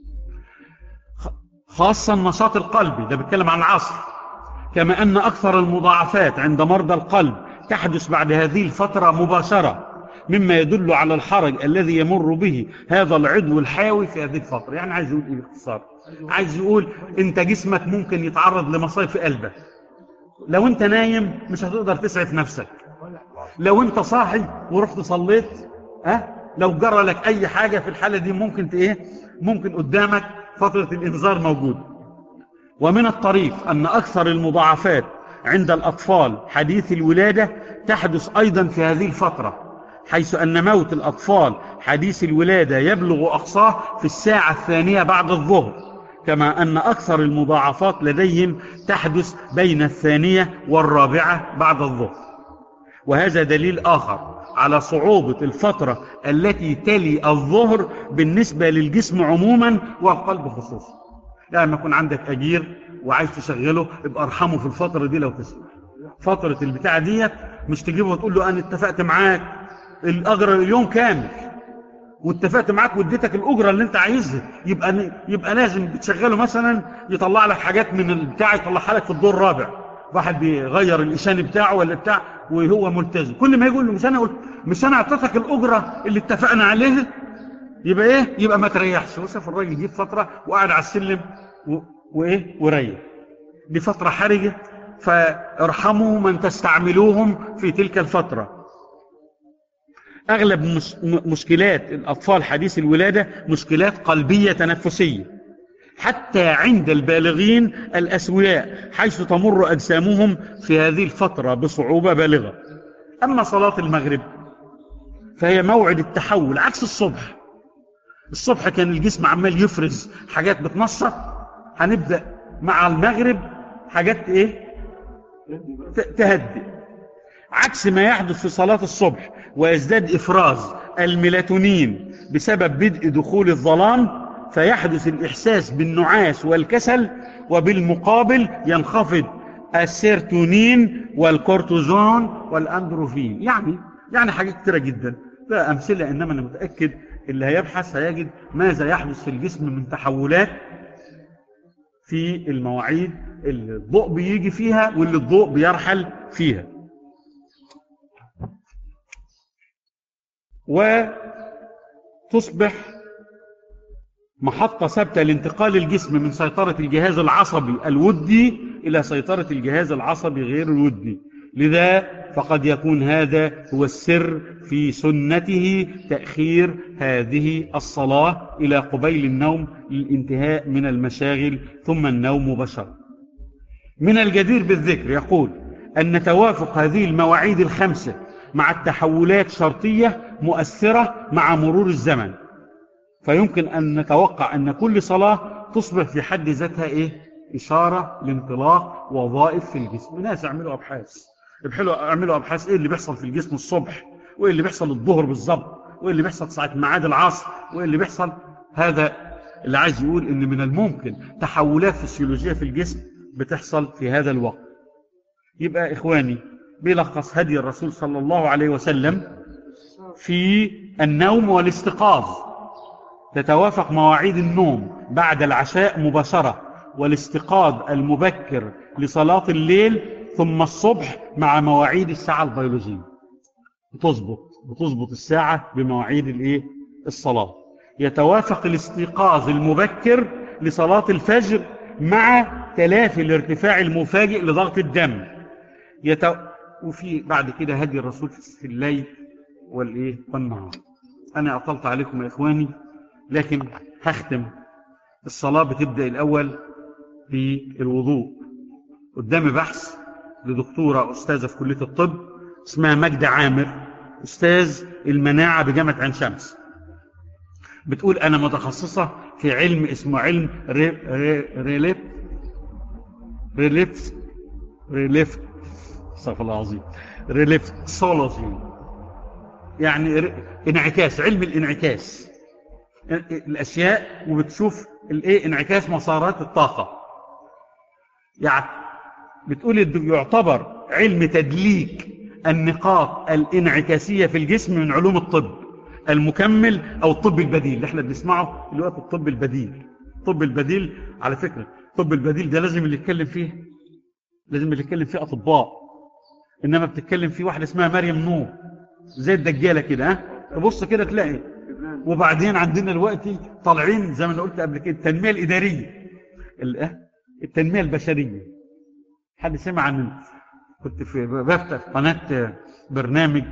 خاصة النشاط القلبي ده بيتكلم عن العصر كما أن أكثر المضاعفات عند مرضى القلب تحدث بعد هذه الفترة مباشرة مما يدل على الحرج الذي يمر به هذا العضو الحيوي في هذه الفترة يعني عايز يقول ايه باختصار عايز يقول انت جسمك ممكن يتعرض لمصايب في قلبك لو انت نايم مش هتقدر تسعف نفسك لو انت صاحي ورحت صليت ها لو جرى لك اي حاجة في الحالة دي ممكن ايه ممكن قدامك فترة الانذار موجود ومن الطريف ان اكثر المضاعفات عند الاطفال حديث الولادة تحدث ايضا في هذه الفترة حيث أن موت الأطفال حديث الولادة يبلغ أقصاه في الساعة الثانية بعد الظهر كما أن أكثر المضاعفات لديهم تحدث بين الثانية والرابعة بعد الظهر وهذا دليل آخر على صعوبة الفترة التي تلي الظهر بالنسبة للجسم عموما والقلب خصوصا يعني ما يكون عندك أجير وعايز تشغله يبقى ارحمه في الفترة دي لو تسمح فترة البتاع ديت مش تجيبه وتقول له أنا اتفقت معاك الاجر اليوم كامل واتفقت معاك واديتك الاجره اللي انت عايزها يبقى يبقى لازم بتشغله مثلا يطلع لك حاجات من البتاع يطلعها لك في الدور الرابع واحد بيغير الإشان بتاعه ولا بتاع وهو ملتزم كل ما يقول له مش انا قلت مش انا اعطيتك الاجره اللي اتفقنا عليها يبقى ايه يبقى ما تريحش وشاف الراجل يجيب فتره وقعد على السلم و... وايه وريح دي فتره حرجه فارحموا من تستعملوهم في تلك الفتره اغلب مش... مشكلات الاطفال حديث الولاده مشكلات قلبيه تنفسيه حتى عند البالغين الأسوياء حيث تمر أجسامهم في هذه الفترة بصعوبة بالغة أما صلاة المغرب فهي موعد التحول عكس الصبح الصبح كان الجسم عمال يفرز حاجات بتنشط هنبدأ مع المغرب حاجات ايه تهدئ عكس ما يحدث في صلاة الصبح ويزداد إفراز الميلاتونين بسبب بدء دخول الظلام فيحدث الإحساس بالنعاس والكسل وبالمقابل ينخفض السيرتونين والكورتيزون والأندروفين يعني يعني حاجات كتيرة جدا لا أمثلة إنما أنا متأكد اللي هيبحث هيجد ماذا يحدث في الجسم من تحولات في المواعيد اللي الضوء بيجي فيها واللي الضوء بيرحل فيها وتصبح محطة ثابتة لانتقال الجسم من سيطرة الجهاز العصبي الودي إلى سيطرة الجهاز العصبي غير الودي لذا فقد يكون هذا هو السر في سنته تأخير هذه الصلاة إلى قبيل النوم للانتهاء من المشاغل ثم النوم مباشرة من الجدير بالذكر يقول أن توافق هذه المواعيد الخمسة مع التحولات شرطية مؤثرة مع مرور الزمن فيمكن أن نتوقع أن كل صلاة تصبح في حد ذاتها إيه؟ إشارة لانطلاق وظائف في الجسم ناس يعملوا أبحاث يعملوا أبحاث إيه اللي بيحصل في الجسم الصبح وإيه اللي بيحصل الظهر بالظبط وإيه اللي بيحصل ساعة معاد العصر وإيه اللي بيحصل هذا اللي عايز يقول إن من الممكن تحولات فسيولوجية في الجسم بتحصل في هذا الوقت يبقى إخواني بيلخص هدي الرسول صلى الله عليه وسلم في النوم والاستيقاظ تتوافق مواعيد النوم بعد العشاء مباشرة والاستيقاظ المبكر لصلاة الليل ثم الصبح مع مواعيد الساعة البيولوجية بتظبط بتظبط الساعة بمواعيد الايه الصلاة يتوافق الاستيقاظ المبكر لصلاة الفجر مع تلافي الارتفاع المفاجئ لضغط الدم يت... وفي بعد كده هدي الرسول في الليل والايه والنهار انا اطلت عليكم يا اخواني لكن هختم الصلاة بتبدأ الأول بالوضوء قدامي بحث لدكتورة أستاذة في كلية الطب اسمها مجدة عامر أستاذ المناعة بجامعة عين شمس بتقول أنا متخصصة في علم اسمه علم ري ري ريليف ريليف ريليف استغفر الله العظيم ريليفسولوجي يعني انعكاس علم الانعكاس الأشياء وبتشوف الايه انعكاس مسارات الطاقة يعني بتقول يعتبر علم تدليك النقاط الانعكاسية في الجسم من علوم الطب المكمل أو الطب البديل اللي احنا بنسمعه اللي هو الطب البديل الطب البديل على فكرة الطب البديل ده لازم اللي يتكلم فيه لازم اللي يتكلم فيه أطباء إنما بتتكلم فيه واحدة اسمها مريم نور زي الدجالة كده ها تبص كده تلاقي وبعدين عندنا دلوقتي طالعين زي ما انا قلت قبل كده التنميه الاداريه التنميه البشريه حد سمع عن كنت في بفتح قناه برنامج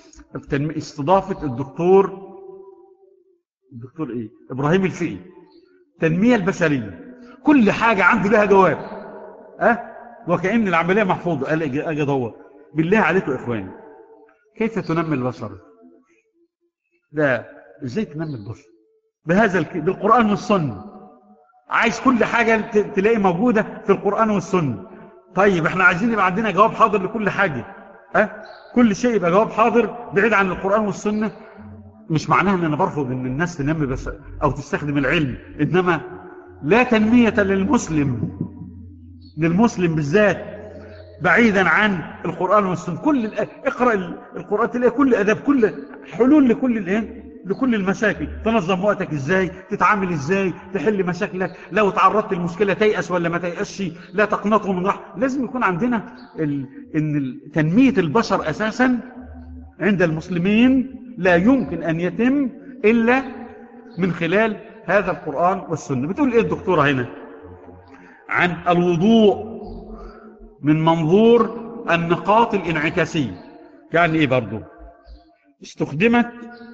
استضافه الدكتور الدكتور ايه ابراهيم الفقي التنميه البشريه كل حاجه عنده لها جواب اه وكأن العمليه محفوظه قال اجي اجي ادور بالله عليكم يا اخواني كيف تنمي البشر ده ازاي تنمي البشر بهذا الك... بالقرآن والسنة عايز كل حاجة تلاقي موجودة في القرآن والسنة طيب احنا عايزين يبقى عندنا جواب حاضر لكل حاجة أه؟ كل شيء يبقى جواب حاضر بعيد عن القرآن والسنة مش معناها ان انا برفض ان الناس تنمي بس او تستخدم العلم انما لا تنمية للمسلم للمسلم بالذات بعيدا عن القرآن والسنة كل الأ... اقرأ القرآن تلاقي كل أدب كل حلول لكل الايه لكل المشاكل تنظم وقتك ازاي تتعامل ازاي تحل مشاكلك لو تعرضت المشكلة تيأس ولا ما تيأسش لا تقنطه من رحم لازم يكون عندنا ال... ان تنمية البشر اساسا عند المسلمين لا يمكن ان يتم الا من خلال هذا القرآن والسنة بتقول ايه الدكتورة هنا عن الوضوء من منظور النقاط الانعكاسية يعني ايه برضو استخدمت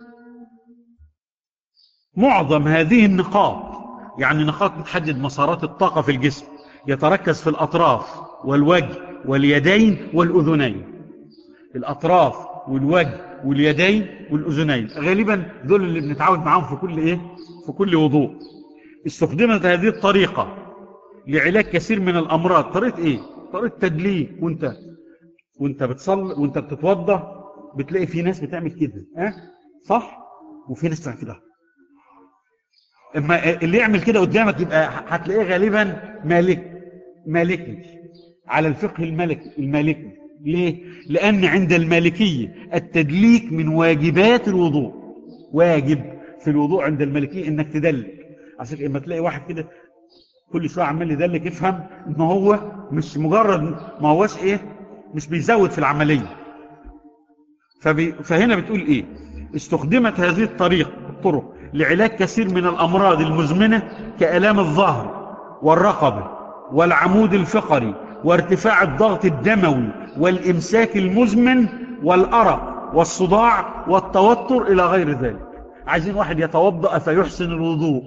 معظم هذه النقاط يعني نقاط بتحدد مسارات الطاقة في الجسم يتركز في الأطراف والوجه واليدين والأذنين الأطراف والوجه واليدين والأذنين غالبا دول اللي بنتعود معاهم في كل إيه؟ في كل وضوء استخدمت هذه الطريقة لعلاج كثير من الأمراض طريقة إيه؟ طريقة تدليك وانت وانت بتصل وانت بتتوضى بتلاقي في ناس بتعمل كده ها؟ صح؟ وفي ناس بتعمل كده اما اللي يعمل كده قدامك يبقى هتلاقيه غالبا مالك مالكي على الفقه الملكي المالكي ليه لان عند المالكيه التدليك من واجبات الوضوء واجب في الوضوء عند المالكيه انك تدلك عشان اما تلاقي واحد كده كل شويه عمال يدلك افهم ان هو مش مجرد ما هوش ايه مش بيزود في العمليه فبي فهنا بتقول ايه استخدمت هذه الطريقه الطرق لعلاج كثير من الأمراض المزمنة كألام الظهر والرقبة والعمود الفقري وارتفاع الضغط الدموي والإمساك المزمن والأرق والصداع والتوتر إلى غير ذلك عايزين واحد يتوضأ فيحسن الوضوء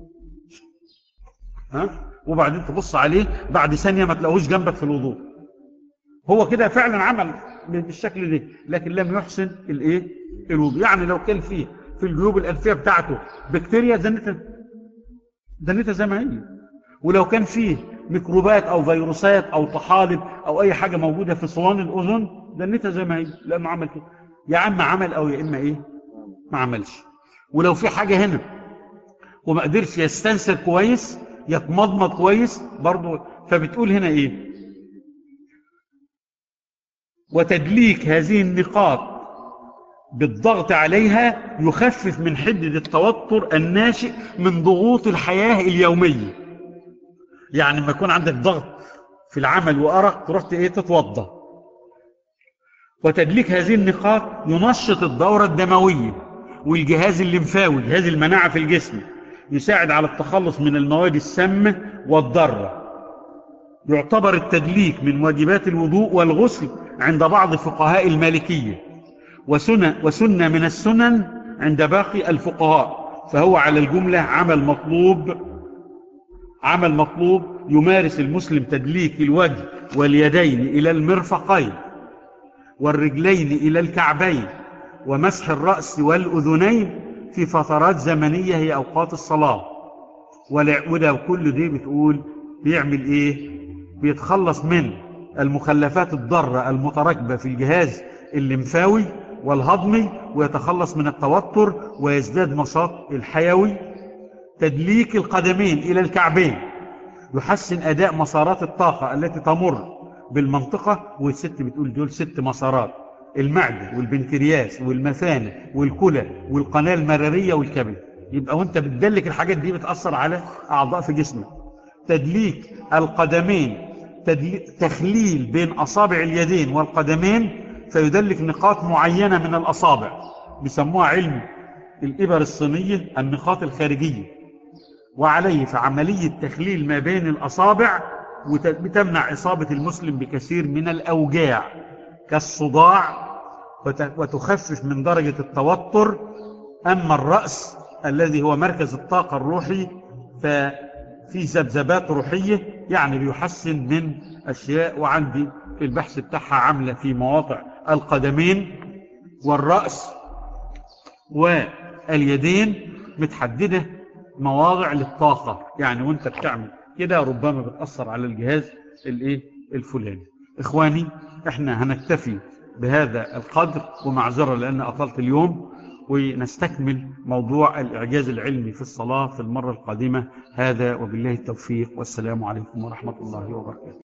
ها؟ وبعدين تبص عليه بعد ثانية ما تلاقوش جنبك في الوضوء هو كده فعلا عمل بالشكل ده لكن لم يحسن الايه الوضوء يعني لو كان فيه في الجيوب الأنفية بتاعته بكتيريا دنتها دنتها زي ما هي ولو كان فيه ميكروبات أو فيروسات أو طحالب أو أي حاجة موجودة في صوان الأذن دنتها زي ما هي لأنه عمل كده يا عم عمل أو يا إما إيه ما عملش ولو في حاجة هنا وما قدرش يستنسر كويس يتمضمض كويس برضه فبتقول هنا إيه وتدليك هذه النقاط بالضغط عليها يخفف من حدة التوتر الناشئ من ضغوط الحياة اليومية يعني لما يكون عندك ضغط في العمل وأرق تروح ايه تتوضى وتدليك هذه النقاط ينشط الدورة الدموية والجهاز الليمفاوي جهاز المناعة في الجسم يساعد على التخلص من المواد السامة والضارة يعتبر التدليك من واجبات الوضوء والغسل عند بعض فقهاء المالكية وسنة, وسنة من السنن عند باقي الفقهاء فهو على الجملة عمل مطلوب عمل مطلوب يمارس المسلم تدليك الوجه واليدين إلى المرفقين والرجلين إلى الكعبين ومسح الرأس والأذنين في فترات زمنية هي أوقات الصلاة وده كل دي بتقول بيعمل إيه بيتخلص من المخلفات الضارة المتراكبة في الجهاز الليمفاوي والهضمي ويتخلص من التوتر ويزداد نشاط الحيوي تدليك القدمين إلى الكعبين يحسن أداء مسارات الطاقة التي تمر بالمنطقة والست بتقول دول ست مسارات المعدة والبنكرياس والمثانة والكلى والقناة المرارية والكبد يبقى وانت بتدلك الحاجات دي بتأثر على أعضاء في جسمك تدليك القدمين تدليك تخليل بين أصابع اليدين والقدمين فيدلك نقاط معينة من الأصابع بيسموها علم الإبر الصينية النقاط الخارجية وعليه فعملية تخليل ما بين الأصابع بتمنع إصابة المسلم بكثير من الأوجاع كالصداع وتخفف من درجة التوتر أما الرأس الذي هو مركز الطاقة الروحي ففي ذبذبات روحية يعني بيحسن من أشياء وعندي في البحث بتاعها عاملة في مواقع القدمين والرأس واليدين متحددة مواضع للطاقة يعني وانت بتعمل كده ربما بتأثر على الجهاز الايه الفلاني اخواني احنا هنكتفي بهذا القدر ومعذرة لان اطلت اليوم ونستكمل موضوع الاعجاز العلمي في الصلاة في المرة القادمة هذا وبالله التوفيق والسلام عليكم ورحمة الله وبركاته